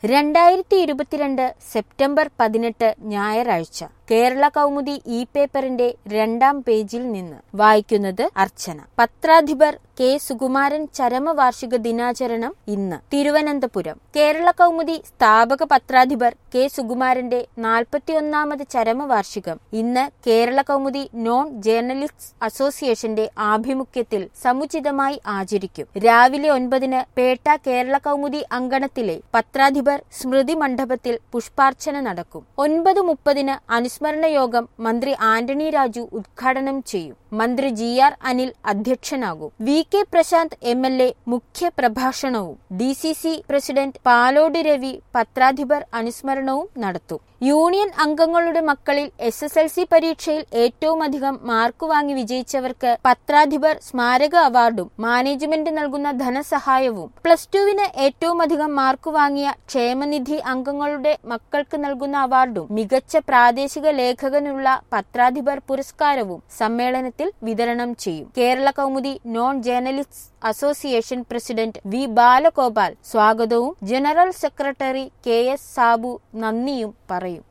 രണ്ടായിരത്തി ഇരുപത്തിരണ്ട് സെപ്റ്റംബർ പതിനെട്ട് ഞായറാഴ്ച കേരള കൗമുദി ഇ പേപ്പറിന്റെ രണ്ടാം പേജിൽ നിന്ന് വായിക്കുന്നത് അർച്ചന പത്രാധിപർ കെ സുകുമാരൻ ചരമവാർഷിക ദിനാചരണം ഇന്ന് തിരുവനന്തപുരം കേരള കൗമുദി സ്ഥാപക പത്രാധിപർ കെ സുകുമാരന്റെ നാൽപ്പത്തിയൊന്നാമത് ചരമവാർഷികം ഇന്ന് കേരള കൗമുദി നോൺ ജേർണലിസ്റ്റ് അസോസിയേഷന്റെ ആഭിമുഖ്യത്തിൽ സമുചിതമായി ആചരിക്കും രാവിലെ ഒൻപതിന് പേട്ട കേരള കൗമുദി അങ്കണത്തിലെ പത്രാധിപർ സ്മൃതി മണ്ഡപത്തിൽ പുഷ്പാർച്ചന നടക്കും ഒൻപത് മുപ്പതിന് അനുസ്മരണ യോഗം മന്ത്രി ആന്റണി രാജു ഉദ്ഘാടനം ചെയ്യും മന്ത്രി ജി ആർ അനിൽ അധ്യക്ഷനാകും V K Prashanth M L A മുഖ്യ പ്രഭാഷണവും D C C president Palode Ravi പത്രാധിപർ അനുസ്മരണവും നടത്തും യൂണിയൻ അംഗങ്ങളുടെ മക്കളിൽ എസ് എസ് എൽ സി പരീക്ഷയിൽ ഏറ്റവും അധികം മാർക്ക് വാങ്ങി വിജയിച്ചവർക്ക് പത്രാധിപർ സ്മാരക അവാർഡും മാനേജ്മെന്റ് നൽകുന്ന ധനസഹായവും പ്ലസ് ടുവിന് ഏറ്റവും അധികം മാർക്ക് വാങ്ങിയ ക്ഷേമനിധി അംഗങ്ങളുടെ മക്കൾക്ക് നൽകുന്ന അവാർഡും മികച്ച പ്രാദേശിക ലേഖകനുള്ള പത്രാധിപർ പുരസ്കാരവും സമ്മേളനത്തിൽ വിതരണം ചെയ്യും Kerala Kaumudi non journalist association president V Balagopal സ്വാഗതവും general secretary K S Sabu നന്ദിയും പറയും